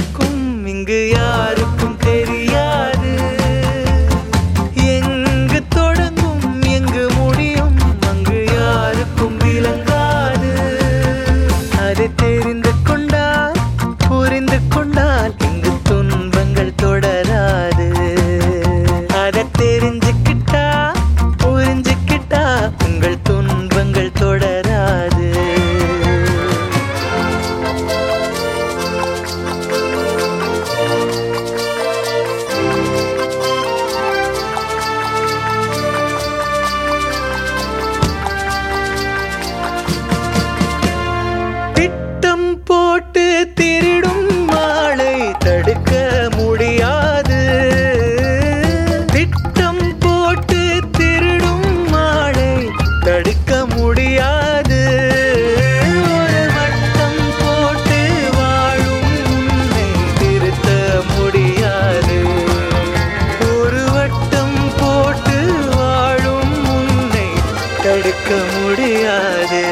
நடக்கும் இங்கு யாருக்கும் தெரியாது எங்கு தொடங்கும் எங்கு முடியும் அங்கு யாருக்கும் விளங்காது அதை தெரிந்து கொண்டால் புரிந்து கொண்டால் இங்கு துன்பங்கள் தொடராது அதை தெரிஞ்சுக்கிட்டா புரிஞ்சுக்கிட்டா உங்கள் துன்பங்கள் தொடராது திட்டம் போட்டு திருடும் மாலை தடுக்க முடியாது திட்டம் போட்டு திருடும் மாலை தடுக்க முடியாது ஒரு வட்டம் போட்டு வாழும் உன்னை திருத்த முடியாது ஒரு வட்டம் போட்டு வாழும் உன்னை தடுக்க முடியாது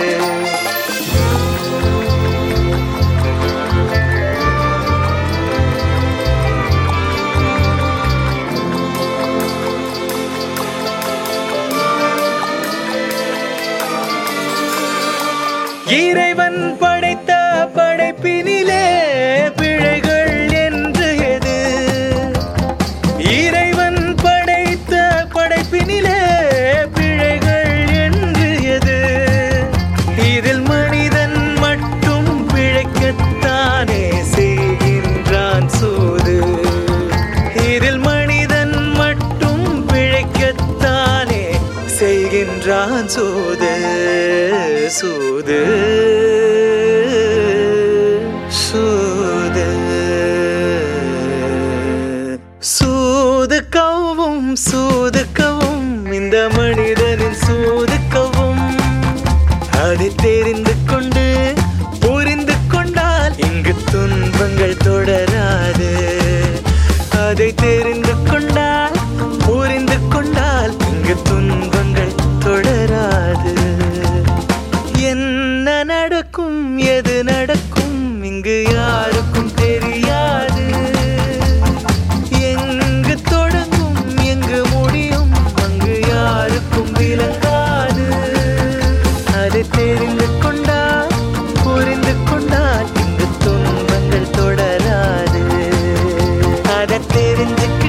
இறைவன் படைத்த படைப்பினிலே பிழைகள் என்று எது இறைவன் படைத்த படைப்பினிலே பிழைகள் என்று எது இதில் மனிதன் மட்டும் பிழைக்கத்தானே செய்கின்றான் சூது இதில் மனிதன் மட்டும் பிழைக்கத்தானே செய்கின்றான் சூது சூது சூது சூது கவும் சூது கவும் இந்த மனிதனின் சூது கவும் அதை தெரிந்து கொண்டு புரிந்து கொண்டால் இங்கு துன்பங்கள் தொடராது அதை தெரிந்து கொண்டால் புரிந்து கொண்டால் இங்கு துன்பங்கள் தொடராது என்ன நடக்கும் எது நடக்கும் இங்கு யாருக்கும் தெரியாது எங்கு தொடங்கும் எங்கு முடியும் அங்கு யாருக்கும் விளங்காது அதை தெரிந்து கொண்டால் புரிந்து கொண்டால் இங்கு துன்பங்கள் தொடராது அதை தெரிஞ்சுக்கிட்டு